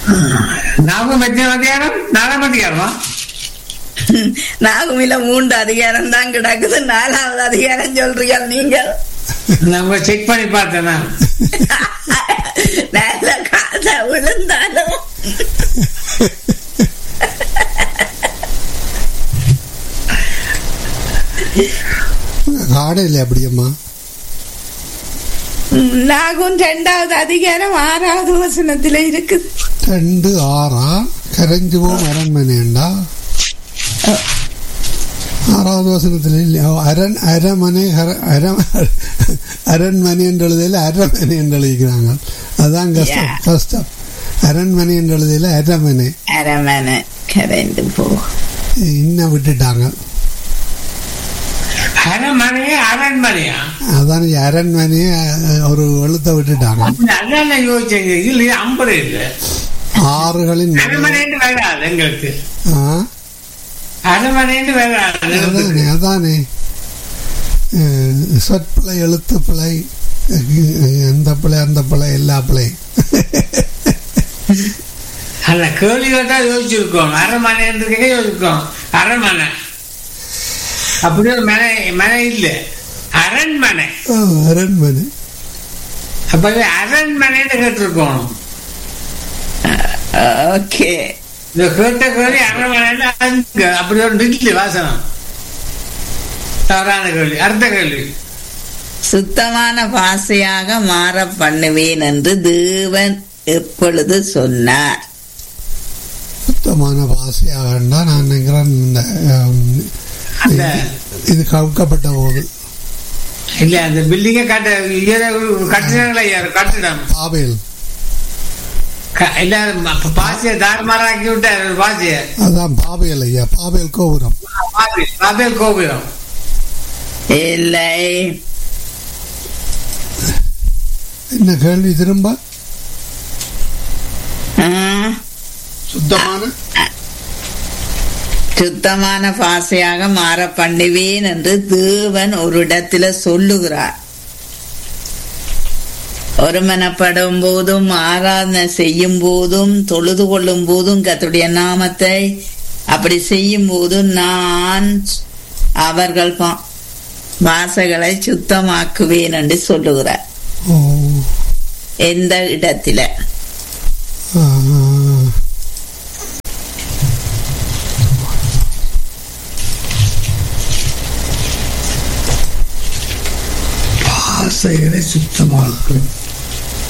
நாமும் எத்தனை அதிகாரம் நாலாம் அதிகாரமா நாகுமில மூன்று அதிகாரம் தான் கிடக்குது நாலாவது அதிகாரம் சொல்றீங்க நீங்கள் நம்ம செக் பண்ணி பார்த்தேன் நான் நல்ல காத விழுந்தாலும் காடையில் அப்படியம்மா நாகும் ரெண்டாவது அதிகாரம் ஆறாவது வசனத்துல இருக்குது ரெண்டு ஆறா கரைஞ்சுவோம் அரண்மனைண்டா ஆறாவது வசனத்தில் இல்லையா அரண் அரமனை ஹர- அர- அரண்மனை என்று எழுதையில் அரமனை என்று எழுதிக்கிறாங்க அதான் கஷ்டம் Yeah. கஷ்டம் அரண்மனை என்று எழுதையில் அரமனை அரமனை கரைந்து போ இன்னும் விட்டுட்டாங்க அரண்மனையா அரண்மனையா அதான் அரண்மனையை அஹ், ஒரு எழுத்தை விட்டுட்டாங்க அதான் நான் யோசிச்சேங்க இல்ல ஐம்பது இல்ல ஆறுகளின் மனை- அரண்மனைன்னு வராது எங்களுக்கு ஆ அரண்மனைன்னு வராது அதானே அதானே அஹ், சொற்பிழை எழுத்து பிழை அஹ், எந்த பிழை அந்த பிழை எல்லா பிழை அந்த கேள்வி கேட்டா யோசிச்சிருக்கோம் அரண்மனைன்றதுக்கே யோசிச்சிருக்கோம் அரண்மனை அப்படி ஒரு மனை மனை இல்ல அரண்மனை ஆ, அரண்மனை அப்ப இது அரண்மனைன்னு கேட்டிருக்கோம் ஓகே இந்த கேட்ட கேள்வி அரண்மனைன்னு அங்க அப்படி ஒரு இல்ல வாசனம் தவறான கேள்வி அடுத்த கேள்வி சுத்தமான பாசையாக மாற பண்ணுவேன் என்று தேவன் எப்பொழுது சொன்னார் சுத்தமான பாசையாகண்டா நான் நினைக்கிறேன் இந்த ஆம், அந்த இது கவுக்கப்பட்ட போது இல்ல அந்த பில்டிங்க கட்ட கட்டிடங்களா யார் கட்டிடம் பாபேல் க- எல்லாரும் அப்ப பாசிய தாறுமாறாக்கி விட்டார் பாசிய அதான் பாபேல் ஐயா பாபேல் கோபுரம் பாபேல் கோபுரம் இல்லை என்ன கேள்வி திரும்ப ஆ, சுத்தமான சுத்தமான பாசையாக மாற பண்ணுவேன் என்று தேவன் ஒரு இடத்துல சொல்லுகிறார் ஒருமனப்படும் போதும் ஆராதனை செய்யும் போதும் தொழுது கொள்ளும் போதும் கத்துடைய நாமத்தை அப்படி செய்யும் போதும் நான் அவர்கள் பா- வாசைகளை சுத்தமாக்குவேன் என்று சொல்லுகிறார் ஓ எந்த இடத்துல ஆ, பாசைகளை சுத்தமாக்கும்